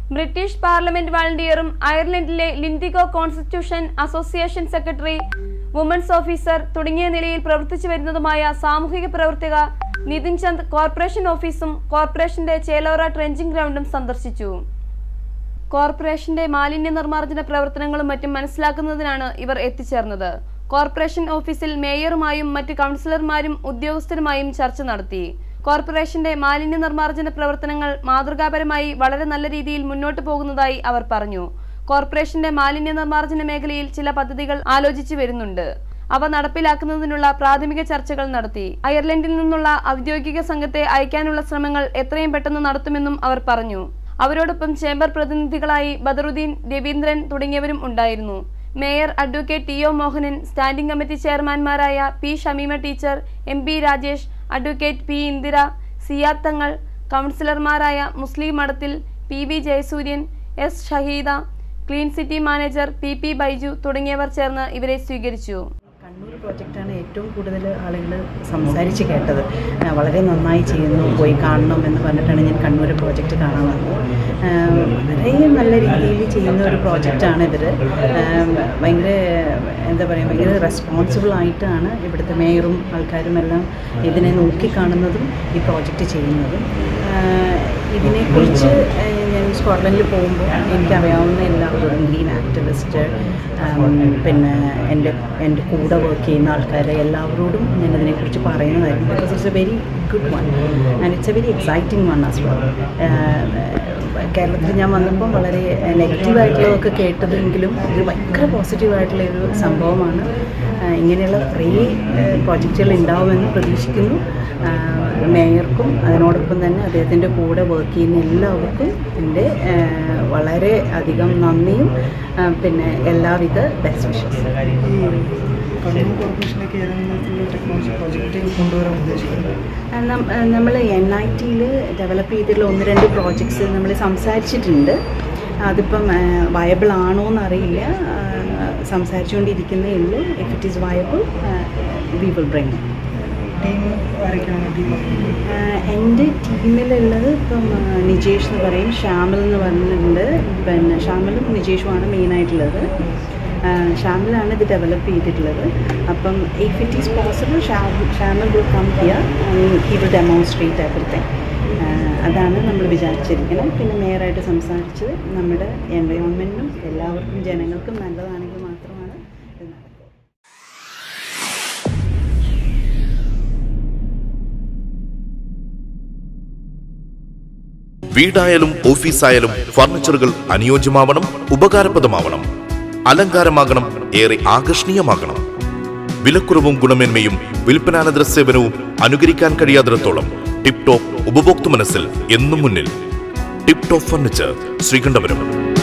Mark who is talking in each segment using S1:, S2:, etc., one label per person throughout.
S1: British parliament വാളണ്ടിയറും അയർലൻഡിലെ ലിൻഡിഗോ constitution association secretary women's officer തുടങ്ങിയ നിലയിൽ പ്രവർത്തിച്ചു വരുന്നതുമായ സാമൂഹിക പ്രവർത്തക നിതിൻ ചന്ദ് കോർപ്പറേഷൻ ഓഫീസും കോർപ്പറേഷന്റെ ചേലോറ ട്രെഞ്ചിങ് ഗ്രൗണ്ടും സന്ദർശിച്ചു കോർപ്പറേഷന്റെ മാലിന്യ നിർമ്മാർജ്ജന പ്രവർത്തനങ്ങളും മറ്റും മനസ്സിലാക്കുന്നതിനാണ് ഇവർ എത്തിച്ചേർന്നത് കോർപ്പറേഷൻ ഓഫീസിൽ മേയറുമായും മറ്റ് കൗൺസിലർമാരും ഉദ്യോഗസ്ഥരുമായും ചർച്ച നടത്തി കോർപ്പറേഷന്റെ മാലിന്യ നിർമ്മാർജ്ജന പ്രവർത്തനങ്ങൾ മാതൃകാപരമായി വളരെ നല്ല രീതിയിൽ മുന്നോട്ട് പോകുന്നതായി അവർ പറഞ്ഞു കോർപ്പറേഷന്റെ മാലിന്യ നിർമ്മാർജ്ജന മേഖലയിൽ ചില പദ്ധതികൾ ആലോചിച്ചു വരുന്നുണ്ട് അവ നടപ്പിലാക്കുന്നതിനുള്ള പ്രാഥമിക ചർച്ചകൾ നടത്തി അയർലൻഡിൽ നിന്നുള്ള ഔദ്യോഗിക സംഘത്തെ അയക്കാനുള്ള ശ്രമങ്ങൾ എത്രയും പെട്ടെന്ന് നടത്തുമെന്നും അവർ പറഞ്ഞു അവരോടൊപ്പം ചേംബർ പ്രതിനിധികളായി ബദറുദ്ദീൻ രവീന്ദ്രൻ തുടങ്ങിയവരും ഉണ്ടായിരുന്നു mayor advocate T O Mohanan standing committee ചെയർമാൻമാരായ P Shameema teacher M P Rajesh advocate P Indira Siyad Thangal കൗൺസിലർമാരായ Muslim Madathil P V Jayasuryan S Shaheeda clean city manager P P Baiju തുടങ്ങിയവർ ചേർന്ന് ഇവരെ സ്വീകരിച്ചു
S2: കണ്ണൂർ പ്രോജക്റ്റാണ് ഏറ്റവും കൂടുതൽ ആളുകൾ സംസാരിച്ച് കേട്ടത് ആ, വളരെ നന്നായി ചെയ്യുന്നു പോയി കാണണം എന്ന് പറഞ്ഞിട്ടാണ് ഞാൻ കണ്ണൂർ പ്രോജക്റ്റ് കാണാൻ വന്നത് ആ, വളരെ നല്ല രീതിയിൽ ചെയ്യുന്ന ഒരു പ്രോജക്റ്റാണ് ഇവർ ഭയങ്കര എന്താ പറയുക ഭയങ്കര റെസ്പോൺസിബിൾ ആയിട്ടാണ് ഇവിടുത്തെ മേയറും ആൾക്കാരും എല്ലാം ഇതിനെ നോക്കിക്കാണുന്നതും ഈ പ്രോജക്റ്റ് ചെയ്യുന്നതും ആ, ഇതിനെക്കുറിച്ച് ആ, ഞാൻ സ്കോട്ട്ലൻഡിൽ പോകുമ്പോൾ എനിക്കറിയാവുന്ന എല്ലാവരോടും ഗ്രീൻ ആക്ടിവിസ്റ്റ് പിന്നെ എൻ്റെ എൻ്റെ കൂടെ വർക്ക് ചെയ്യുന്ന ആൾക്കാരെ എല്ലാവരോടും ഞാൻ ഇതിനെക്കുറിച്ച് പറയുന്നതായിരുന്നു because it's a very good one and it's a very exciting one as well കേരളത്തിൽ ഞാൻ വന്നപ്പോൾ വളരെ നെഗറ്റീവായിട്ടുള്ളതൊക്കെ കേട്ടതെങ്കിലും ഇത് ഭയങ്കര പോസിറ്റീവായിട്ടുള്ള ഒരു സംഭവമാണ് ആ, ഇങ്ങനെയുള്ള കുറേ പ്രോജക്റ്റുകൾ ഉണ്ടാവുമെന്ന് പ്രതീക്ഷിക്കുന്നു ആ, മേയർക്കും അതിനോടൊപ്പം തന്നെ അദ്ദേഹത്തിൻ്റെ കൂടെ വർക്ക് ചെയ്യുന്ന എല്ലാവർക്കും എൻ്റെ ആ, വളരെ അധികം നന്ദിയും ആ, പിന്നെ എല്ലാവിധ ബെസ്റ്റ് വിഷസ്
S3: കണ്ണൂർ കോർപ്പറേഷനിലേക്ക് ഏതെങ്കിലും തരത്തിലുള്ള ടെക്നോളജി പ്രോജക്റ്റ് കൊണ്ടുവരാൻ ഉദ്ദേശിക്കുന്നത്
S2: നമ്മൾ എൻ ഐ ടിയിൽ ഡെവലപ്പ് ചെയ്തിട്ടുള്ള ഒന്ന് രണ്ട് പ്രോജക്ട്സ് നമ്മൾ സംസാരിച്ചിട്ടുണ്ട് അതിപ്പം വയബിൾ ആണോ എന്നറിയില്ല ആ, സംസാരിച്ചുകൊണ്ടിരിക്കുന്നേ ഉള്ളൂ if it is viable we will bring
S3: team ആരൊക്കെയാണ് ടീം
S2: എൻ്റെ ടീമിലുള്ളത് ഇപ്പം ആ, നിജേഷ് എന്ന് പറയും ശ്യാമൽ എന്ന് പറഞ്ഞിട്ടുണ്ട് പിന്നെ ശ്യാമലും നിജേഷുമാണ് മെയിനായിട്ടുള്ളത് ഷാമിലാണ് ഇത് ഡെവലപ്പ് ചെയ്തിട്ടുള്ളത് അപ്പം if it is possible Shamil will come here he will demonstrate everything അതാണ് നമ്മൾ വിചാരിച്ചിരിക്കുന്നത് പിന്നെ മേയറായിട്ട് സംസാരിച്ചത് നമ്മുടെ എൻവയോൺമെൻറ്റിനും എല്ലാവർക്കും ജനങ്ങൾക്കും നല്ലതാണെങ്കിൽ മാത്രമാണ് ഇത് നടക്കുക
S4: വീടായാലും ഓഫീസായാലും ഫർണിച്ചറുകൾ അനുയോജ്യമാവണം ഉപകാരപ്രദമാവണം അലങ്കാരമാകണം ഏറെ ആകർഷണീയമാകണം വിലക്കുറവും ഗുണമേന്മയും വിൽപ്പനാനന്തര സേവനവും അനുകരിക്കാൻ കഴിയാത്തിടത്തോളം ടിപ് ടോപ്പ് ഉപഭോക്തൃ മനസ്സിൽ എന്നും മുന്നിൽ ടിപ് ടോപ്പ് ഫർണിച്ചർ ശ്രീകണ്ഠപുരം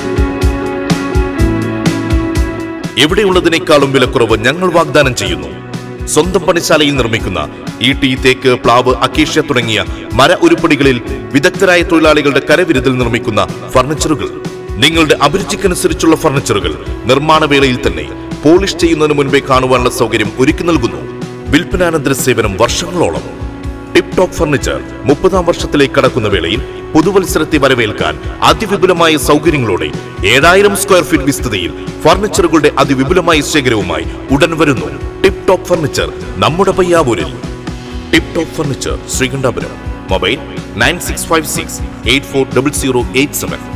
S4: എവിടെയുള്ളതിനേക്കാളും വിലക്കുറവ് ഞങ്ങൾ വാഗ്ദാനം ചെയ്യുന്നു സ്വന്തം പണിശാലയിൽ നിർമ്മിക്കുന്ന ഈട്ടി തേക്ക് പ്ലാവ് അക്കേഷ്യ തുടങ്ങിയ മര ഉരുപ്പടികളിൽ വിദഗ്ധരായ തൊഴിലാളികളുടെ കരവിരുതിൽ നിർമ്മിക്കുന്ന ഫർണിച്ചറുകൾ നിങ്ങളുടെ അഭിരുചിക്കനുസരിച്ചുള്ള ഫർണിച്ചറുകൾ നിർമ്മാണ വേളയിൽ തന്നെ പോളിഷ് ചെയ്യുന്നതിന് മുൻപേ കാണുവാനുള്ള സൗകര്യം ഒരുക്കി നൽകുന്നു വിൽപ്പനാനന്തര സേവനം വർഷങ്ങളോളം ടിപ് ടോപ്പ് ഫർണിച്ചർ മുപ്പതാം വർഷത്തിലേക്ക് കടക്കുന്ന വേളയിൽ പുതുവത്സരത്തെ വരവേൽക്കാൻ അതിവിപുലമായ സൗകര്യങ്ങളോടെ ഏഴായിരം സ്ക്വയർ ഫീറ്റ് വിസ്തൃതിയിൽ ഫർണിച്ചറുകളുടെ അതിവിപുലമായ ശേഖരവുമായി ഉടൻ വരുന്നു ടിപ് ടോപ്പ് ഫർണിച്ചർ നമ്മുടെ പയ്യാവൂരിൽ tip top furniture Sreekandapuram mobile nine six five six eight four double zero eight seven